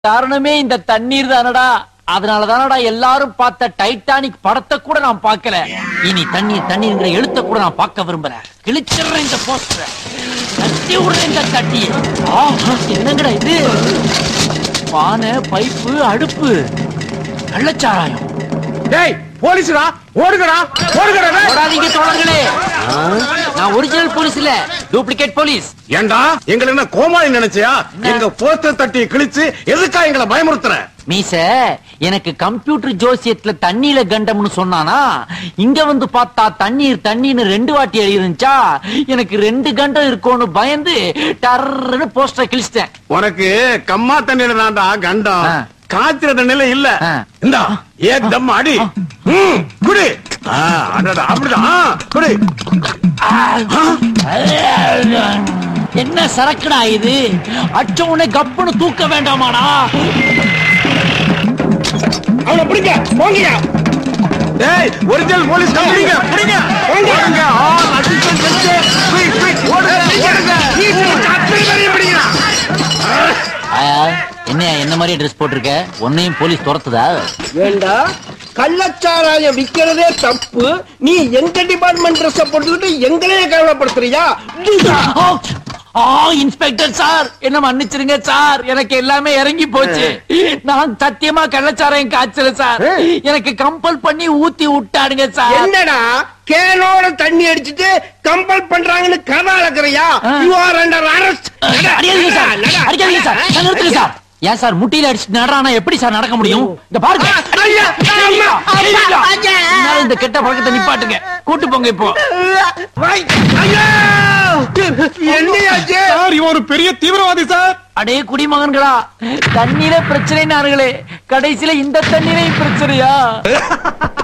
காரணமே இந்த தண்ணீர் தானடா அதனால தானடா எல்லாரும் பார்த்த டைட்டானிக் படத்தை கூட நான் பார்க்கல இனி தண்ணீர் தண்ணீர்ங்கிற எழுத்த கூட நான் பார்க்க விரும்புறேன் கிழிச்சிடுறேன் இந்த போஸ்டரை தட்டி விடுறேன் இந்த தட்டி ஆ, என்னங்கடா இது பானை பைப்பு அடுப்பு கள்ளச்சாராயம் டேய் போலீஸ்டா ஓடுங்கடா ஓடுங்கடா டேய். ஓடாதீங்க தோழர்களே நான் ஒரிஜினல் போலீஸ் இல்ல டூப்ளிகேட் போலீஸ் ஏண்டா எங்களை என்ன கோமாளி நினைச்சியா எங்க போஸ்டர் தட்டி கிழிச்சு எதுக்கா எங்களை பயமுறுத்துற மீச எனக்கு கம்ப்யூட்டர் ஜோசியத்துல தண்ணியில கண்டம்னு சொன்னானா இங்க வந்து பார்த்தா தண்ணீர் தண்ணீர்னு ரெண்டு வாட்டி எழுதிருந்துச்சா எனக்கு ரெண்டு கண்டம் இருக்கும்னு பயந்து டர்ன்னு போஸ்டர் கிழிச்சிட்டேன் உனக்கு கம்மா தண்ணியில தான்டா கண்டம் ஆ. காய்ச்சிர தண்ணியில இல்ல ஆ. இந்தா ஏதம் அடி ம், குடி ஆ, அடடா, அப்படிதான் ஆ, குடி என்ன சரக்குடா இது அச்ச உடனே கப்புன்னு தூக்க வேண்டாமாடா அவனை பிடிங்க போங்கயா டேய் ஒரிஜினல் போலீஸ் கம்பெனிங்க பிடிங்க ஓடுங்க ஆ அசிஸ்டன்ட் ஜட்ஜ் குயிக் குயிக் ஓடுங்க ஓடுங்க அத்தனை பேரையும் பிடிங்கடா ஆ, என்ன என்ன மாதிரி ட்ரெஸ் போட்டிருக்க உன்னையும் போலீஸ் துரத்துதா ஏண்டா கள்ளச்சாராயம் விக்கிறதே தப்பு நீ எங்க டிபார்ட்மெண்ட் ட்ரெஸ் போட்டுக்கிட்டு எங்களையே கவலைப்படுத்துறியா ஆ, ஆ இன்ஸ்பெக்டர் சார் என்ன மன்னிச்சிருங்க சார் எனக்கு எல்லாமே இறங்கி போச்சு நான் சத்தியமா கள்ளச்சாராயம் காய்ச்சல சார் எனக்கு கம்பல் பண்ணி ஊத்தி விட்டாடுங்க சார் என்னடா கேனோட தண்ணி அடிச்சிட்டு கம்பல் பண்றாங்கன்னு கதை அளக்குறியா ஆ. யூ ஆர் அண்டர் அரெஸ்ட் அடிக்காதீங்க சார் அடிக்காதீங்க சார் சார், நிறுத்துங்க சார் ஏன் சார் முட்டியில அடிச்சு நடறானா எப்படி சார் நடக்க முடியும் இந்த பாருங்க ஐயா, ஐயா, ஐயா, ஐயா. என்னால இந்த கெட்ட பழக்கத்தை நிப்பாட்டுங்க கூட்டு போங்க இப்போ என்னையாச்சு சார் இவன் ஒரு பெரிய தீவிரவாதி சார் அடே குடிமகன்களா தண்ணீரே பிரச்சனைனார்களே கடைசியில இந்த தண்ணீரையும் பிரச்சனையா